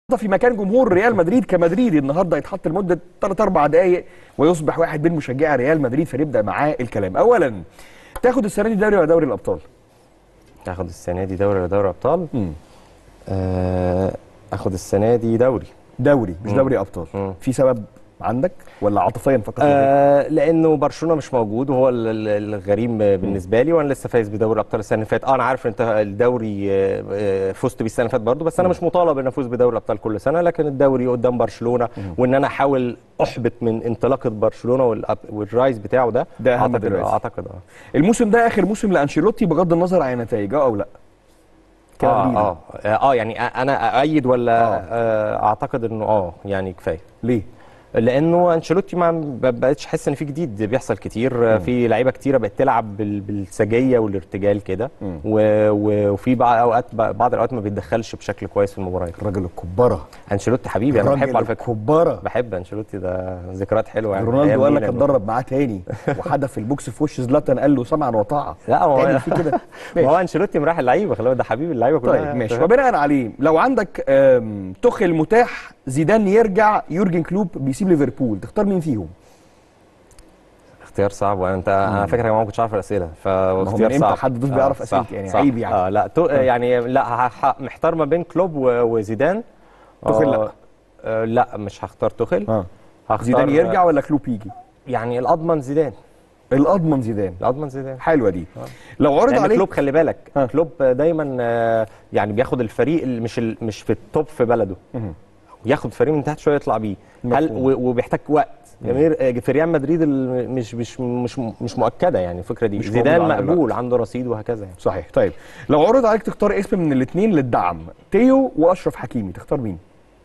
في مكان جمهور ريال مدريد كمدريدي النهارده يتحط لمده 3 4 دقائق ويصبح واحد من مشجعي ريال مدريد فنبدا معاه الكلام اولا تاخد السنه دي دوري ولا دوري الابطال اخد السنه دي دوري ولا دوري ابطال مم. آه، اخد السنه دي دوري دوري مش مم. دوري ابطال مم. في سبب عندك ولا عاطفيا فقط آه لانه برشلونه مش موجود وهو ال- ال- الغريم بالنسبه لي وانا لسه فايز بدوري الابطال السنه اللي فاتت اه انا عارف انت الدوري آه، آه، فزت بيه السنه اللي فاتت برضه بس انا مش مطالب ان افوز بدوري الابطال كل سنه لكن الدوري قدام برشلونه وان انا احاول احبط من انطلاقه برشلونه والأب- والرايز بتاعه ده ده أهم اعتقد دلوقتي. اعتقد اه الموسم ده اخر موسم لانشيلوتي بغض النظر عن النتائج اه او لا كمدريد. اه اه اه يعني انا اؤيد ولا آه. آه. اعتقد انه اه يعني كفايه ليه لانه انشيلوتي ما ب- بقتش احس ان في جديد بيحصل كتير في لعيبه كتيره بقت تلعب بال- بالسجيه والارتجال كده مم. و- و- وفي بعض اوقات بعض الاوقات ما بيتدخلش بشكل كويس في المباريات الراجل الكبره انشيلوتي حبيبي انا بحبه على فكره الكبره بحب انشيلوتي ده ذكريات حلوه يعني رونالدو أيام قال لك ميلان. اتدرب معاه تاني وحدف البوكس في وش زلاتان قال له سمعا وطاعه لا هو تعمل فيه كده ما هو ماشي. انشيلوتي مراح اللعيبه خلي بالك ده حبيب اللعيبه كلها طيب ماشي وبناء عليه لو عندك آم، تخل متاح زيدان يرجع يورجن كلوب بيسيب ليفربول تختار مين فيهم؟ اختيار صعب وانا انت انا فاكر يا جماعه ما كنتش عارف الاسئله ما هو من فاختيار امتى صعب حد ضيف بيعرف صح، أسئلة يعني؟ صح. عيب يعني. اه لا تو يعني لا ه- ه- محتار ما بين كلوب و- وزيدان توخيل آه، لا. آه لا مش هختار توخيل اه هختار زيدان يرجع ولا كلوب يجي؟ يعني الاضمن زيدان الاضمن زيدان الاضمن زيدان حلوه دي لو عرض لان عليك كلوب خلي بالك آه. كلوب دايما آه، يعني بياخد الفريق اللي مش ال- مش في التوب في بلده مهم. ياخد فريق من تحت شويه يطلع بيه هل مفهوم. و- وبيحتاج وقت جماهير آه، في ريال مدريد ال- مش مش مش مش مؤكده يعني الفكره دي مش زيدان موجود على مقبول الوقت. عنده رصيد وهكذا يعني صحيح طيب لو عرض عليك تختار اسم من الاثنين للدعم تيو واشرف حكيمي تختار مين؟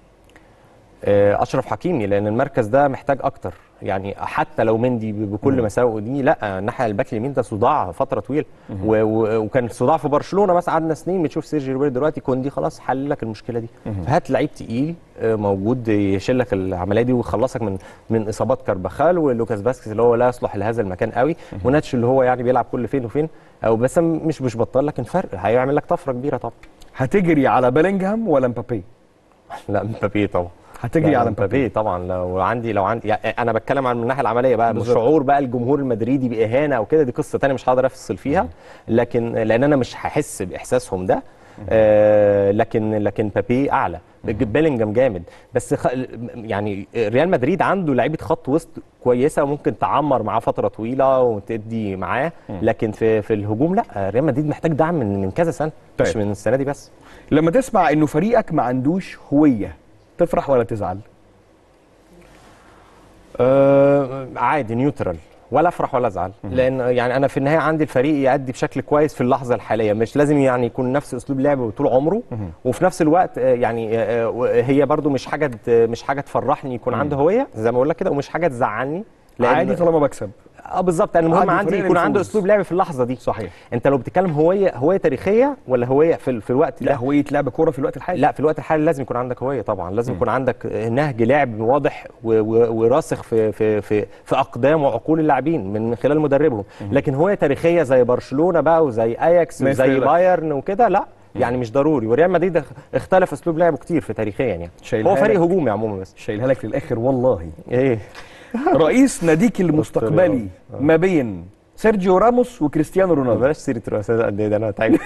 آه، اشرف حكيمي لان المركز ده محتاج اكتر يعني حتى لو مندي ب- بكل مساوئه دي لا الناحيه الباك اليمين ده صداع فتره طويله و- و- وكان صداع في برشلونه مثلا قعدنا سنين بنشوف سيرجي روبرت دلوقتي كوندي خلاص حل لك المشكله دي فهات لعيب تقيل آه، موجود يشيل لك العمليه دي ويخلصك من من اصابات كارباخال ولوكاس فاسكيز اللي هو لا يصلح لهذا المكان قوي وناتش اللي هو يعني بيلعب كل فين وفين او بس مش مش بطال لكن فرق هيعمل لك طفره كبيره طبعا هتجري على بيلينجهام ولا مبابي؟ لا مبابي طبعا هتجري لا، على مبابي مبابي طبعا لو عندي لو عندي يعني انا بتكلم عن من الناحيه العمليه بقى بالظبط. شعور بقى الجمهور المدريدي باهانه او كده دي قصه تانية مش هقدر افصل فيها لكن لان انا مش هحس باحساسهم ده آه لكن لكن مبابي اعلى بيلينجهام جامد بس خ... يعني ريال مدريد عنده لعيبه خط وسط كويسه وممكن تعمر معاه فتره طويله وتدي معاه لكن في في الهجوم لا ريال مدريد محتاج دعم من من كذا سنه مش طيب. من السنه دي بس لما تسمع انه فريقك ما عندوش هويه تفرح ولا تزعل؟ آه عادي نيوترال ولا افرح ولا ازعل لان يعني انا في النهايه عندي الفريق يأدي بشكل كويس في اللحظه الحاليه مش لازم يعني يكون نفس اسلوب لعبه طول عمره وفي نفس الوقت آه، يعني آه، آه، هي برضو مش حاجه ت- مش حاجه تفرحني يكون عنده هويه زي ما بقول لك كده ومش حاجه تزعلني لأن- عادي طالما بكسب اه بالظبط انا المهم عادي عندي الفريق يكون اللي عنده يفوز. اسلوب لعب في اللحظه دي صحيح انت لو بتتكلم هويه هويه تاريخيه ولا هويه في, ال- في الوقت لا ده هويه لعب كوره في الوقت الحالي لا في الوقت الحالي لازم يكون عندك هويه طبعا لازم يكون عندك نهج لعب واضح و- و- وراسخ في في في في اقدام وعقول اللاعبين من خلال مدربهم لكن هويه تاريخيه زي برشلونه بقى وزي اياكس ما وزي يفرقلكش. بايرن وكده لا يعني مش ضروري وريال مدريد اخ- اختلف اسلوب لعبه كتير في تاريخيا يعني شايلها هو فريق لك. هجومي عموما بس شايلها لك للاخر والله ايه رئيس ناديك المستقبلي ما بين سيرجيو راموس وكريستيانو رونالدو بلاش سيره رؤساء الانديه ده انا تعبت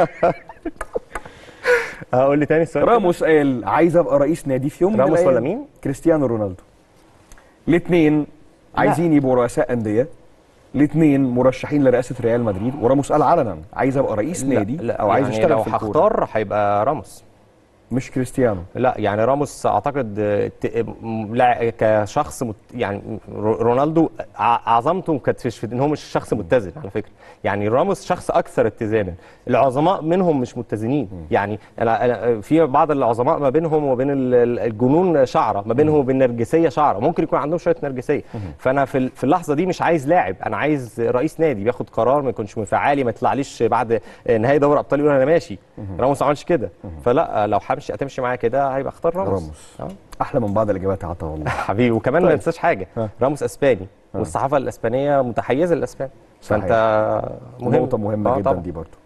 هقول لي تاني السؤال راموس قال عايز ابقى رئيس نادي في يوم من راموس الأيام. ولا مين؟ كريستيانو رونالدو الاثنين عايزين يبقوا رؤساء انديه الاثنين مرشحين لرئاسه ريال مدريد وراموس قال علنا عايز ابقى رئيس نادي لا او عايز يعني اشتغل لو في الكوره هختار هيبقى راموس مش كريستيانو لا يعني راموس اعتقد آه، ت- م- لا كشخص مت يعني رو- رونالدو ع- عظمته كانت في في ان هو مش شخص متزن على فكره يعني راموس شخص اكثر اتزانا العظماء منهم مش متزنين يعني أنا أنا في بعض العظماء ما بينهم وبين ال- ال- الجنون شعره ما بينهم وبين النرجسيه شعره ممكن يكون عندهم شويه نرجسيه فانا في ال- في اللحظه دي مش عايز لاعب انا عايز رئيس نادي بياخد قرار ما يكونش منفعالي ما يطلعليش بعد نهائي دوري ابطال يقول انا ماشي راموس ما عملش كده فلا لو همشي هتمشي معايا كده هيبقى اختار راموس راموس. آه. احلى من بعض الاجابات يا عطا والله حبيبي وكمان ما طيب. ننساش حاجه ها. راموس اسباني والصحافه الاسبانيه متحيزه للاسبان صحيح. فانت مهم نقطه مهمه آه جدا طبعاً. دي برضو